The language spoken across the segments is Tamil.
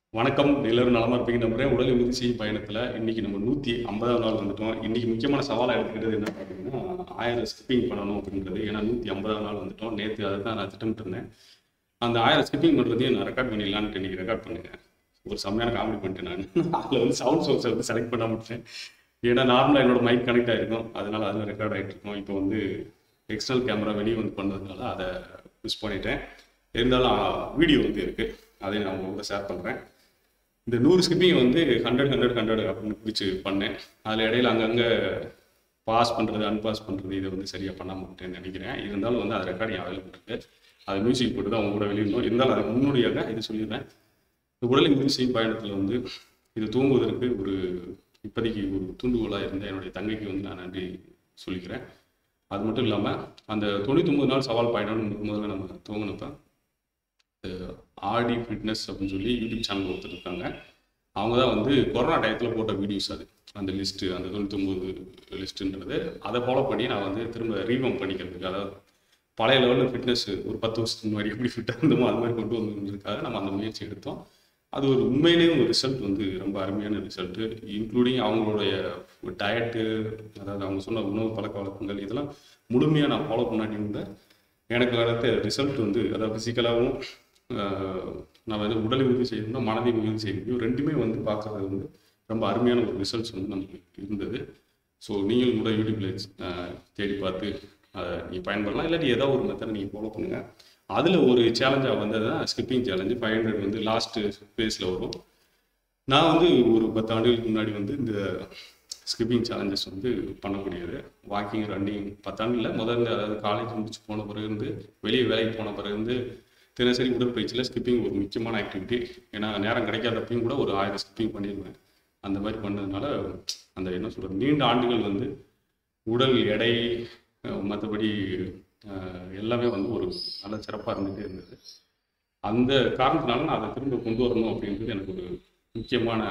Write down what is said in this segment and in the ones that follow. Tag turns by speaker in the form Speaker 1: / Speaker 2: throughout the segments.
Speaker 1: வணக்கம் எல்லாரும் நலமா இருப்பீங்க நம்புறேன் உடல் உறுதி செய்யும் பயணத்துல இன்னைக்கு நம்ம நூத்தி ஐம்பதாவது நாள் வந்துட்டோம் இன்னைக்கு முக்கியமான சவாலா எடுத்துக்கிட்டது என்ன பார்த்தீங்கன்னா ஆயிரம் ஸ்கிப்பிங் பண்ணணும் அப்படின்றது ஏன்னா நூத்தி ஐம்பதாவது நாள் வந்துட்டோம் நேற்று அதை தான் நான் திட்டமிட்டு இருந்தேன் அந்த ஆயிரம் ஸ்கிப்பிங் பண்றதையும் நான் ரெக்கார்ட் பண்ணிடலான்ட்டு இன்னைக்கு ரெக்கார்ட் பண்ணுங்க ஒரு செம்மையான காமெடி பண்ணிட்டேன் நான் அதில் வந்து சவுண்ட் சோர்ஸை வந்து செலக்ட் பண்ண முடிச்சேன் ஏன்னா நார்மலாக என்னோட மைக் கனெக்ட் ஆகிருக்கும் அதனால அதில் ரெக்கார்ட் ஆகிட்டு இருக்கும் இப்போ வந்து எக்ஸ்டர்னல் கேமரா வெளியே வந்து பண்ணதுனால அதை மிஸ் பண்ணிட்டேன் இருந்தாலும் வீடியோ வந்து இருக்கு அதை நான் உங்களோட ஷேர் பண்ணுறேன் இந்த நூறு ஸ்கிப்பிங் வந்து ஹண்ட்ரட் ஹண்ட்ரட் ஹண்ட்ரட் அப்படின்னு பிடிச்சி பண்ணேன் அதில் இடையில அங்கங்கே பாஸ் பண்ணுறது அன்பாஸ் பண்ணுறது இதை வந்து சரியாக பண்ண மாட்டேன்னு நினைக்கிறேன் இருந்தாலும் வந்து அது ரெக்கார்டிங் அவைலபிள் இருக்கு அது மியூசிக் போட்டு தான் அவங்க கூட வெளியிடணும் இருந்தாலும் அது முன்னோடியாக இது சொல்லிடுறேன் இந்த உடலை உறுதி செய்யும் பயணத்தில் வந்து இது தூங்குவதற்கு ஒரு இப்போதைக்கு ஒரு தூண்டுகோலாக இருந்த என்னுடைய தங்கைக்கு வந்து நான் நன்றி சொல்லிக்கிறேன் அது மட்டும் இல்லாமல் அந்த தொண்ணூத்தொம்பது நாள் சவால் பயணம்னு முதல்ல நம்ம துவங்கினப்ப ஆடி ஃபிட்னஸ் அப்படின்னு சொல்லி யூடியூப் சேனல் ஒருத்தர் இருக்காங்க அவங்க தான் வந்து கொரோனா டயத்தில் போட்ட வீடியோஸ் அது அந்த லிஸ்ட்டு அந்த தொண்ணூத்தொம்பது லிஸ்ட்டுன்றது அதை ஃபாலோ பண்ணி நான் வந்து திரும்ப ரீவம் பண்ணிக்கிறதுக்கு அதாவது பழைய லெவலில் ஃபிட்னஸ் ஒரு பத்து வருஷத்துக்கு முன்னாடி எப்படி ஃபிட்டாக இருந்தோமோ அது மாதிரி கொண்டு வந்ததுக்காக நம்ம அந்த முயற்சி எடுத்தோம் அது ஒரு உண்மையிலேயே ஒரு ரிசல்ட் வந்து ரொம்ப அருமையான ரிசல்ட்டு இன்க்ளூடிங் அவங்களுடைய டயட்டு அதாவது அவங்க சொன்ன உணவு பழக்க வழக்கங்கள் இதெல்லாம் முழுமையாக நான் ஃபாலோ பண்ணாட்டி இருந்தேன் எனக்கு அடுத்த ரிசல்ட் வந்து அதாவது ஃபிசிக்கலாகவும் நான் வந்து உடலை உறுதி செய்யணும்னா மனதை உறுதி செய்யணும் ரெண்டுமே வந்து பார்க்கறது வந்து ரொம்ப அருமையான ஒரு ரிசல்ட்ஸ் வந்து நமக்கு இருந்தது ஸோ நீங்களும் கூட யூடியூப்ல தேடி பார்த்து அதை நீங்கள் பயன்படலாம் இல்லாட்டி ஏதாவது ஒரு மெத்தட் நீங்கள் ஃபாலோ பண்ணுங்கள் அதில் ஒரு சேலஞ்சாக வந்தது தான் ஸ்கிப்பிங் சேலஞ்சு ஃபைவ் ஹண்ட்ரட் வந்து லாஸ்ட்டு ஃபேஸில் வரும் நான் வந்து ஒரு பத்து ஆண்டுகளுக்கு முன்னாடி வந்து இந்த ஸ்கிப்பிங் சேலஞ்சஸ் வந்து பண்ணக்கூடியது வாக்கிங் ரன்னிங் பத்தாண்டில் முதல்ல அதாவது காலேஜ் முடிச்சு போன பிறகு இருந்து வெளியே வேலைக்கு போன பிறகு இருந்து தினசரி உடற்பயிற்சியில் ஸ்கிப்பிங் ஒரு முக்கியமான ஆக்டிவிட்டி ஏன்னா நேரம் கிடைக்காதப்பையும் கூட ஒரு ஆயிரம் ஸ்கிப்பிங் பண்ணிடுவேன் அந்த மாதிரி பண்ணதுனால அந்த என்ன சொல்கிறது நீண்ட ஆண்டுகள் வந்து உடல் எடை மற்றபடி எல்லாமே வந்து ஒரு நல்ல சிறப்பாக இருந்துகிட்டே இருந்தது அந்த காரணத்தினால நான் அதை திரும்ப கொண்டு வரணும் அப்படின்றது எனக்கு ஒரு முக்கியமான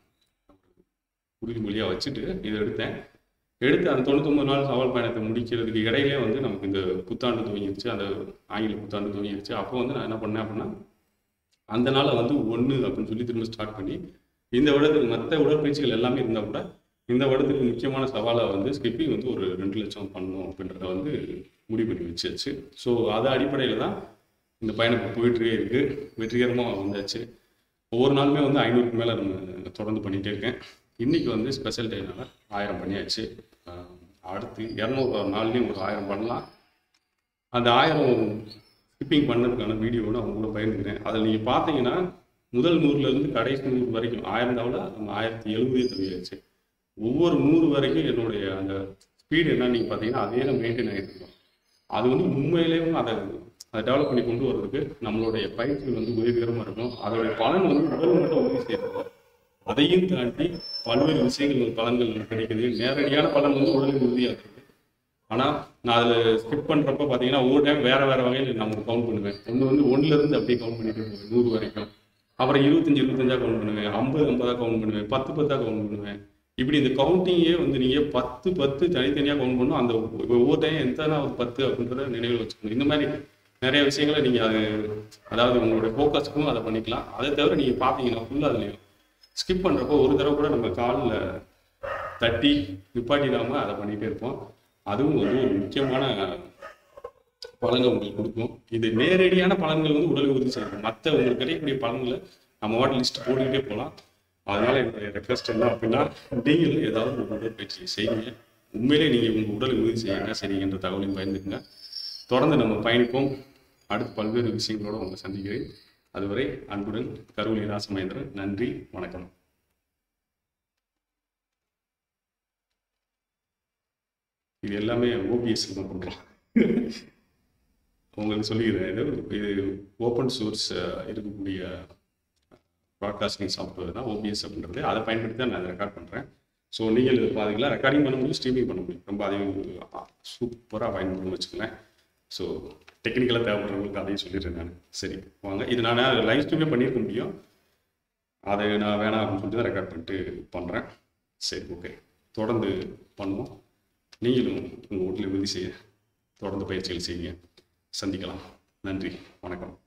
Speaker 1: உறுதிமொழியாக வச்சுட்டு இதை எடுத்தேன் எடுத்து அந்த தொண்ணூத்தொம்பது நாள் சவால் பயணத்தை முடிக்கிறதுக்கு இடையிலே வந்து நமக்கு இந்த புத்தாண்டு துவங்கிருச்சு அந்த ஆங்கில புத்தாண்டு துவங்கிருச்சு அப்போ வந்து நான் என்ன பண்ணேன் அப்படின்னா அந்த நாளை வந்து ஒன்று அப்படின்னு சொல்லி திரும்ப ஸ்டார்ட் பண்ணி இந்த வருடத்துக்கு மற்ற உடற்பயிற்சிகள் எல்லாமே இருந்தால் கூட இந்த வருடத்துக்கு முக்கியமான சவாலாக வந்து ஸ்கிப்பிங் வந்து ஒரு ரெண்டு லட்சம் பண்ணணும் அப்படின்றத வந்து முடிவு பண்ணி வச்சாச்சு ஸோ அது அடிப்படையில் தான் இந்த பயணம் இப்போ போயிட்டுருக்கே இருக்குது வெற்றிகரமாக வந்தாச்சு ஒவ்வொரு நாளுமே வந்து ஐநூறுக்கு மேலே நம்ம தொடர்ந்து பண்ணிகிட்டே இருக்கேன் இன்றைக்கி வந்து ஸ்பெஷல் டேனால ஆயிரம் பண்ணியாச்சு அடுத்து இரநூறு நாள்லேயும் ஒரு ஆயிரம் பண்ணலாம் அந்த ஆயிரம் ஸ்கிப்பிங் பண்ணதுக்கான வீடியோவை நான் உங்களோட பயந்துக்கிறேன் அதில் நீங்கள் பார்த்தீங்கன்னா முதல் நூறுலேருந்து கடைசி நூறு வரைக்கும் ஆயிரம் தவிர நம்ம ஆயிரத்தி எழுபதே தவியாச்சு ஒவ்வொரு நூறு வரைக்கும் என்னுடைய அந்த ஸ்பீடு என்ன நீங்கள் பார்த்தீங்கன்னா அதே தான் மெயின்டைன் ஆகிட்டு இருக்கோம் அது வந்து உண்மையிலேயும் அதை அதை டெவலப் பண்ணி கொண்டு வர்றதுக்கு நம்மளுடைய பயிற்சிகள் வந்து உதவிகரமாக இருக்கும் அதோடைய பலன் வந்து உடல் மட்டும் உதவி செய்யறது அதையும் தாண்டி பல்வேறு விஷயங்கள் பலன்கள் நமக்கு கிடைக்குது நேரடியான பலன் வந்து உடலுக்கு உறுதியாக இருக்குது ஆனால் நான் அதில் ஸ்கிப் பண்ணுறப்ப பார்த்தீங்கன்னா ஒவ்வொரு டைம் வேறு வேறு வகையில் நான் கவுண்ட் பண்ணுவேன் ஒன்று வந்து ஒன்றுலேருந்து அப்படியே கவுண்ட் பண்ணிட்டு போவேன் நூறு வரைக்கும் அப்புறம் இருபத்தஞ்சி இருபத்தஞ்சா கவுண்ட் பண்ணுவேன் ஐம்பது ஐம்பதாக கவுண்ட் பண்ணுவேன் பத்து பத்தாக கவுண்ட் பண்ணுவேன் இப்படி இந்த கவுண்டிங்கே வந்து நீங்கள் பத்து பத்து தனித்தனியாக கவுண்ட் பண்ணணும் அந்த ஒவ்வொரு டைம் எத்தனை ஒரு பத்து அப்படின்றத நினைவில் வச்சுக்கணும் இந்த மாதிரி நிறைய விஷயங்களை நீங்கள் அது அதாவது உங்களுடைய ஃபோக்கஸுக்கும் அதை பண்ணிக்கலாம் அதை தவிர நீங்கள் பார்த்தீங்கன்னா ஃபுல்லாக அதுலேயும் ஸ்கிப் பண்ணுறப்போ ஒரு தடவை கூட நம்ம காலில் தட்டி நிப்பாட்டிடாமல் அதை பண்ணிகிட்டே இருப்போம் அதுவும் வந்து ஒரு முக்கியமான பலன்கள் உங்களுக்கு கொடுக்கும் இது நேரடியான பலன்கள் வந்து உடல் உறுதி செய்யும் மற்ற உங்களுக்கு கிடைக்கக்கூடிய பலன்களை நம்ம வாட்டி லிஸ்ட் போட்டுக்கிட்டே போகலாம் அதனால என்னுடைய ரெக்வஸ்ட் என்ன அப்படின்னா நீங்களும் ஏதாவது ஒரு உடற்பயிற்சி செய்யுங்க உண்மையிலே நீங்கள் உங்கள் உடலை உறுதி செய்யுங்க சரிங்கன்ற தகவலையும் பயந்துக்குங்க தொடர்ந்து நம்ம பயணிப்போம் அடுத்து பல்வேறு விஷயங்களோடு உங்களை சந்திக்கிறேன் அதுவரை அன்புடன் கருவலி ராசமேந்திரன் நன்றி வணக்கம் இது எல்லாமே ஓபிஎஸ்ல தான் பண்ணுறோம் உங்களுக்கு சொல்லிக்கிறேன் இது இது ஓப்பன் சோர்ஸ் இருக்கக்கூடிய ப்ராட்காஸ்டிங் சாஃப்ட்வேர் தான் ஓபிஎஸ் அப்படின்றது அதை பயன்படுத்தி தான் நான் அதை ரெக்கார்ட் பண்ணுறேன் ஸோ நீங்கள் இது பார்த்தீங்களா ரெக்கார்டிங் பண்ண முடியும் ஸ்ட்ரீமிங் பண்ண முடியும் ரொம்ப அதையும் சூப்பராக பயன்படுத்தணும்னு வச்சுக்கோங்களேன் ஸோ டெக்னிக்கலாக தேவைப்படுறவங்களுக்கு அதையும் சொல்லிடுறேன் நான் சரி வாங்க இது நான் லைவ் ஸ்ட்ரீமே பண்ணியிருக்க முடியும் அதை நான் வேணாம் அப்படின்னு சொல்லிட்டு தான் ரெக்கார்ட் பண்ணிட்டு பண்ணுறேன் சரி ஓகே தொடர்ந்து பண்ணுவோம் நீங்களும் உங்கள் வீட்டில் உறுதி செய்ய தொடர்ந்து பயிற்சிகள் செய்யுங்க சந்திக்கலாம் நன்றி வணக்கம்